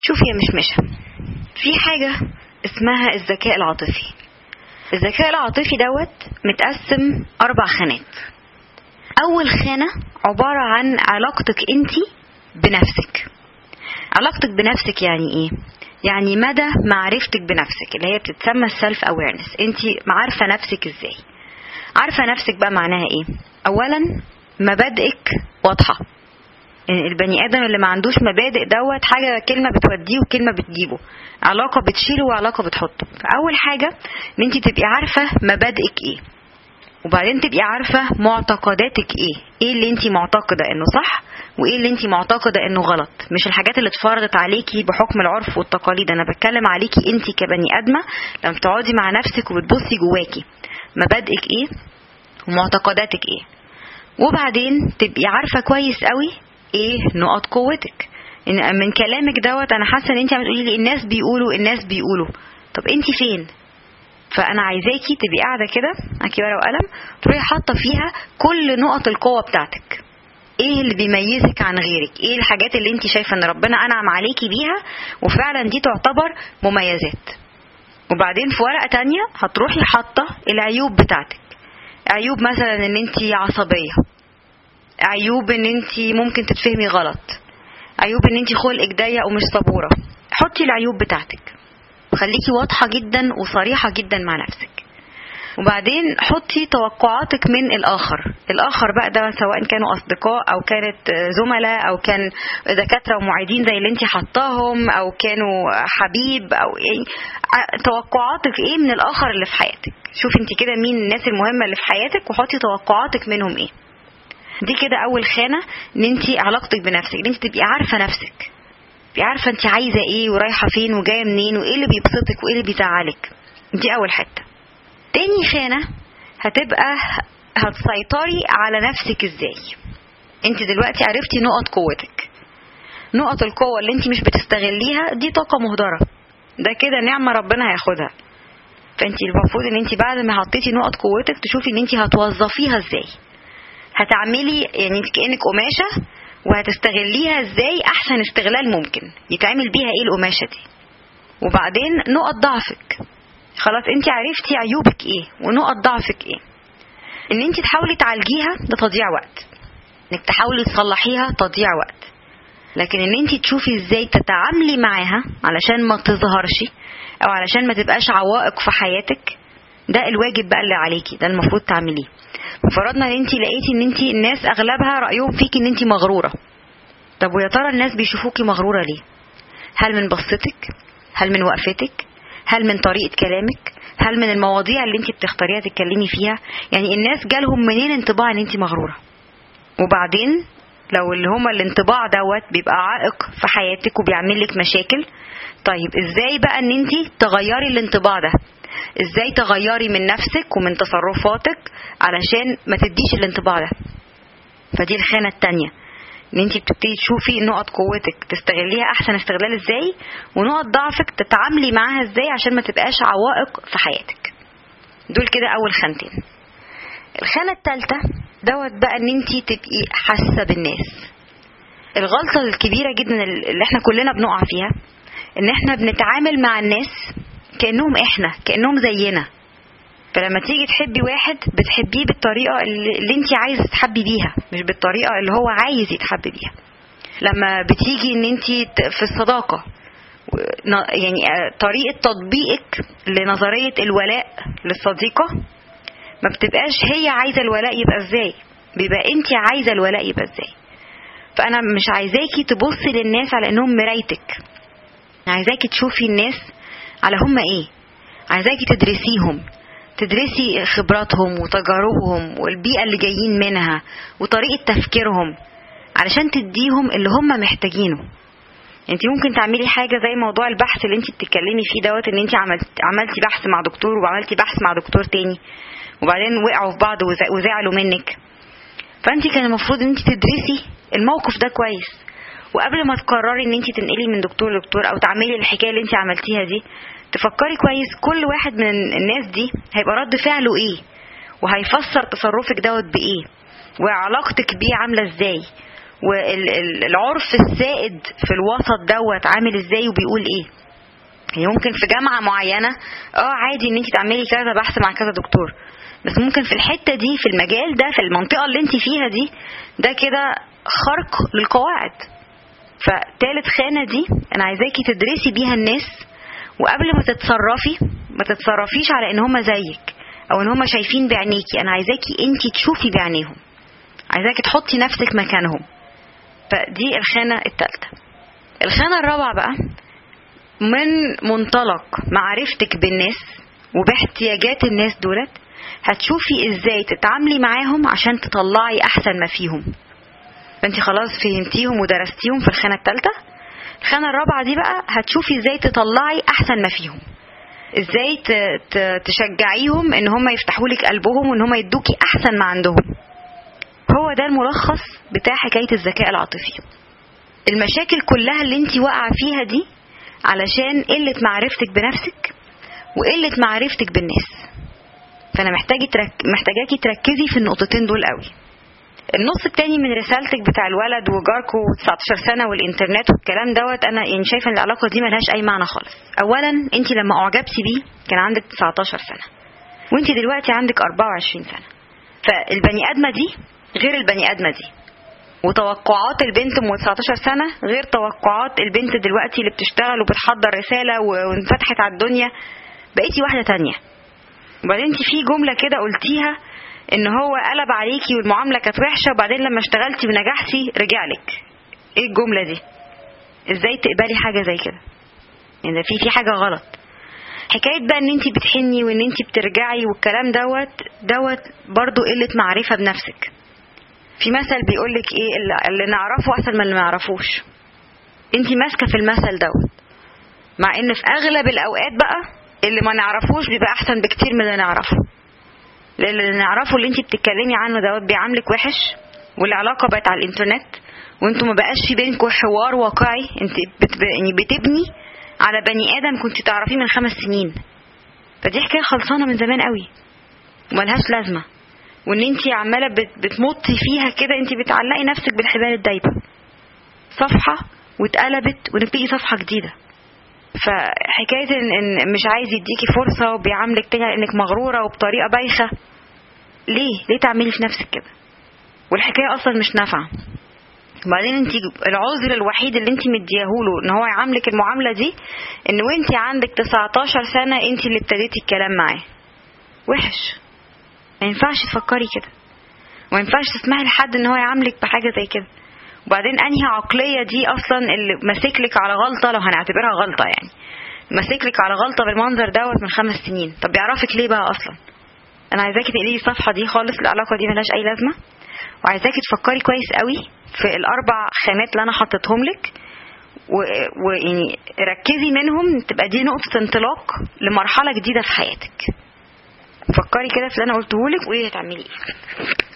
شوفي يا مشمشة في حاجة اسمها الذكاء العاطفي الذكاء العاطفي دوت متقسم أربع خانات أول خانة عبارة عن علاقتك أنت بنفسك علاقتك بنفسك يعني إيه؟ يعني مدى معرفتك بنفسك اللي هي بتتسمى السلف اويرنس انت عارفه نفسك ازاي عارفه نفسك بقى معناها ايه اولا مبادئك واضحه يعني البني ادم اللي ما عندوش مبادئ دوت حاجه كلمه بتوديه وكلمه بتجيبه علاقه بتشيله وعلاقه بتحطه فاول حاجه ان انت تبقي عارفه مبادئك ايه وبعدين تبقي عارفه معتقداتك ايه ايه اللي انت معتقده انه صح وايه اللي انت معتقده انه غلط مش الحاجات اللي اتفرضت عليكي بحكم العرف والتقاليد انا بتكلم عليكي انت كبني ادمه لما بتقعدي مع نفسك وبتبصي جواكي مبادئك ايه ومعتقداتك ايه وبعدين تبقي عارفه كويس قوي ايه نقط قوتك إن من كلامك دوت انا حاسه ان انت عم تقولي لي الناس بيقولوا الناس بيقولوا طب انت فين فانا عايزاكي تبقي قاعده كده معاكي ورقه وقلم تروحي حاطه فيها كل نقط القوه بتاعتك ايه اللي بيميزك عن غيرك ايه الحاجات اللي انت شايفه ان ربنا انعم عليكي بيها وفعلا دي تعتبر مميزات وبعدين في ورقه تانية هتروحي حاطه العيوب بتاعتك عيوب مثلا ان انت عصبيه عيوب ان انت ممكن تتفهمي غلط عيوب ان انت خلقك ضيق ومش صبوره حطي العيوب بتاعتك خليكي واضحه جدا وصريحه جدا مع نفسك وبعدين حطي توقعاتك من الاخر الاخر بقى ده سواء كانوا اصدقاء او كانت زملاء او كان دكاتره ومعيدين زي اللي انت حطاهم او كانوا حبيب او ايه توقعاتك ايه من الاخر اللي في حياتك شوفي انت كده مين الناس المهمه اللي في حياتك وحطي توقعاتك منهم ايه دي كده اول خانه ان انت علاقتك بنفسك ان انت تبقي عارفه نفسك تبقي عارفه انت عايزه ايه ورايحه فين وجايه منين وايه اللي بيبسطك وايه اللي بيزعلك دي اول حته تاني خانة هتبقى هتسيطري على نفسك ازاي انت دلوقتي عرفتي نقط قوتك نقط القوة اللي انت مش بتستغليها دي طاقة مهدرة ده كده نعمة ربنا هياخدها فانت المفروض ان انت بعد ما حطيتي نقط قوتك تشوفي ان انت هتوظفيها ازاي هتعملي يعني انت كأنك قماشة وهتستغليها ازاي احسن استغلال ممكن يتعمل بيها ايه القماشة دي وبعدين نقط ضعفك خلاص انت عرفتي عيوبك ايه ونقط ضعفك ايه ان انت تحاولي تعالجيها ده تضييع وقت انك تحاولي تصلحيها تضييع وقت لكن ان انت تشوفي ازاي تتعاملي معاها علشان ما تظهرش او علشان ما تبقاش عوائق في حياتك ده الواجب بقى اللي عليكي ده المفروض تعمليه فرضنا ان انت لقيتي ان انت الناس اغلبها رايهم فيكي ان انت مغروره طب ويا ترى الناس بيشوفوكي مغروره ليه هل من بصتك هل من وقفتك هل من طريقة كلامك هل من المواضيع اللي انت بتختاريها تتكلمي فيها يعني الناس جالهم منين انطباع ان انت مغرورة وبعدين لو اللي هما الانطباع دوت بيبقى عائق في حياتك وبيعمل لك مشاكل طيب ازاي بقى ان انت تغيري الانطباع ده ازاي تغيري من نفسك ومن تصرفاتك علشان ما تديش الانطباع ده فدي الخانة التانية ان انت بتبتدي تشوفي نقط قوتك تستغليها احسن استغلال ازاي ونقط ضعفك تتعاملي معاها ازاي عشان ما تبقاش عوائق في حياتك دول كده اول خانتين الخانة التالتة دوت بقى ان انت تبقي حاسة بالناس الغلطة الكبيرة جدا اللي احنا كلنا بنقع فيها ان احنا بنتعامل مع الناس كأنهم احنا كأنهم زينا فلما تيجي تحبي واحد بتحبيه بالطريقة اللي, اللي انت عايزة تحبي بيها مش بالطريقة اللي هو عايز يتحب بيها لما بتيجي ان انت في الصداقة يعني طريقة تطبيقك لنظرية الولاء للصديقة ما بتبقاش هي عايزة الولاء يبقى ازاي بيبقى انت عايزة الولاء يبقى ازاي فانا مش عايزاكي تبصي للناس على انهم مرايتك عايزاكي تشوفي الناس على هم ايه عايزاكي تدرسيهم تدرسي خبراتهم وتجاربهم والبيئة اللي جايين منها وطريقة تفكيرهم علشان تديهم اللي هم محتاجينه انت ممكن تعملي حاجه زي موضوع البحث اللي انت بتتكلمي فيه دوت ان انت عملت عملتي بحث مع دكتور وعملتي بحث مع دكتور تاني وبعدين وقعوا في بعض وزعلوا منك فانت كان المفروض ان انت تدرسي الموقف ده كويس وقبل ما تقرري ان انت تنقلي من دكتور لدكتور او تعملي الحكايه اللي انت عملتيها دي تفكري كويس كل واحد من الناس دي هيبقى رد فعله ايه وهيفسر تصرفك دوت بايه وعلاقتك بيه عامله ازاي والعرف السائد في الوسط دوت عامل ازاي وبيقول ايه يعني ممكن في جامعة معينة اه عادي ان انت تعملي كذا بحث مع كذا دكتور بس ممكن في الحتة دي في المجال ده في المنطقة اللي انت فيها دي ده كده خرق للقواعد فتالت خانة دي انا عايزاكي تدرسي بيها الناس وقبل ما تتصرفي ما تتصرفيش على ان هما زيك او ان هما شايفين بعينيكي انا عايزاكي انت تشوفي بعينيهم عايزاكي تحطي نفسك مكانهم فدي الخانة التالتة الخانة الرابعة بقى من منطلق معرفتك بالناس وباحتياجات الناس دولت هتشوفي ازاي تتعاملي معاهم عشان تطلعي احسن ما فيهم فانت خلاص فهمتيهم ودرستيهم في الخانة التالتة الخانة الرابعة دي بقى هتشوفي ازاي تطلعي احسن ما فيهم ازاي تشجعيهم ان هم يفتحوا لك قلبهم وان هم يدوكي احسن ما عندهم هو ده الملخص بتاع حكاية الذكاء العاطفي المشاكل كلها اللي انت واقعة فيها دي علشان قلة معرفتك بنفسك وقلة معرفتك بالناس فانا محتاجة ترك... محتاجاكي تركزي في النقطتين دول قوي النص التاني من رسالتك بتاع الولد وجاركو 19 سنة والإنترنت والكلام دوت أنا يعني شايفة إن العلاقة دي ملهاش أي معنى خالص. أولا أنت لما أعجبتي بيه كان عندك 19 سنة. وأنت دلوقتي عندك 24 سنة. فالبني آدمة دي غير البني آدمة دي. وتوقعات البنت ام 19 سنة غير توقعات البنت دلوقتي اللي بتشتغل وبتحضر رسالة وانفتحت على الدنيا بقيتي واحدة تانية. وبعدين انت في جملة كده قلتيها ان هو قلب عليكي والمعامله كانت وحشه وبعدين لما اشتغلتي ونجحتي رجع لك ايه الجمله دي ازاي تقبلي حاجه زي كده يعني ده في في حاجه غلط حكايه بقى ان انت بتحني وان انت بترجعي والكلام دوت دوت برضو قله معرفه بنفسك في مثل بيقول لك ايه اللي نعرفه احسن من اللي ما نعرفوش انت ماسكه في المثل دوت مع ان في اغلب الاوقات بقى اللي ما نعرفوش بيبقى احسن بكتير من اللي نعرفه لان اللي نعرفه اللي انت بتتكلمي عنه دوت بيعاملك وحش والعلاقه بقت على الانترنت وانتوا ما بقاش في بينكم حوار واقعي انت بت... يعني بتبني على بني ادم كنت تعرفيه من خمس سنين فدي حكايه خلصانه من زمان قوي وملهاش لازمه وان انت عماله بت... بتمطي فيها كده انت بتعلقي نفسك بالحبال الدايبه صفحه واتقلبت ونبتدي صفحه جديده فحكايه ان, إن مش عايز يديكي فرصه وبيعاملك تاني انك مغروره وبطريقه بايخه ليه ليه تعملي في نفسك كده والحكايه اصلا مش نافعه وبعدين انت العذر الوحيد اللي انت مدياهوله ان هو يعاملك المعامله دي ان وانت عندك 19 سنه انت اللي ابتديتي الكلام معاه وحش ما ينفعش تفكري كده وما ينفعش تسمحي لحد ان هو يعاملك بحاجه زي كده وبعدين انهي عقليه دي اصلا اللي ماسكلك على غلطه لو هنعتبرها غلطه يعني ماسكلك على غلطه بالمنظر دوت من خمس سنين طب بيعرفك ليه بقى اصلا انا عايزاكي تقلي الصفحه دي خالص العلاقه دي ملهاش اي لازمه وعايزاكي تفكري كويس قوي في الاربع خانات اللي انا حطيتهم لك ويعني ركزي منهم تبقى دي نقطه انطلاق لمرحله جديده في حياتك فكري كده في اللي انا قلته لك وايه هتعملي ايه